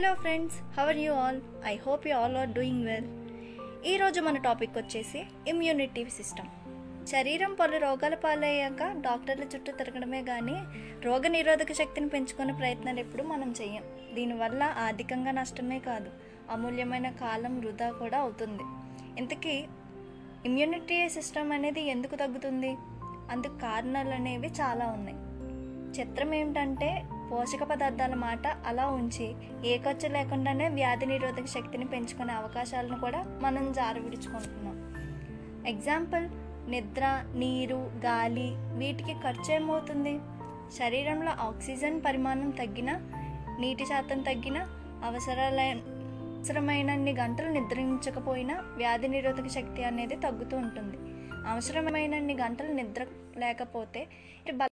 hello friends how are you all I hope you all are doing well ఈరోజు మన topic వచ్చేసి immunity system శరీరం పలు రోగాల పాలయ్యాక డాక్టర్ల చుట్టూ తిరగడమే కానీ రోగ నిరోధక శక్తిని పెంచుకునే ప్రయత్నాలు ఎప్పుడు మనం చెయ్యం దీనివల్ల ఆర్థికంగా నష్టమే కాదు అమూల్యమైన కాలం వృధా కూడా అవుతుంది ఇంతకీ ఇమ్యూనిటీ సిస్టమ్ అనేది ఎందుకు తగ్గుతుంది అందుకు కారణాలు అనేవి చాలా ఉన్నాయి చిత్రం ఏమిటంటే పోషక పదార్థాల మాట అలా ఉంచి ఏ ఖర్చు లేకుండానే వ్యాధి నిరోధక శక్తిని పెంచుకునే అవకాశాలను కూడా మనం జారవిడుచుకుంటున్నాం ఎగ్జాంపుల్ నిద్ర నీరు గాలి వీటికి ఖర్చు ఏమవుతుంది శరీరంలో ఆక్సిజన్ పరిమాణం తగ్గిన నీటి శాతం తగ్గిన అవసరాల అవసరమైనన్ని గంటలు నిద్రించకపోయినా వ్యాధి నిరోధక శక్తి అనేది తగ్గుతూ ఉంటుంది అవసరమైనన్ని గంటలు నిద్ర లేకపోతే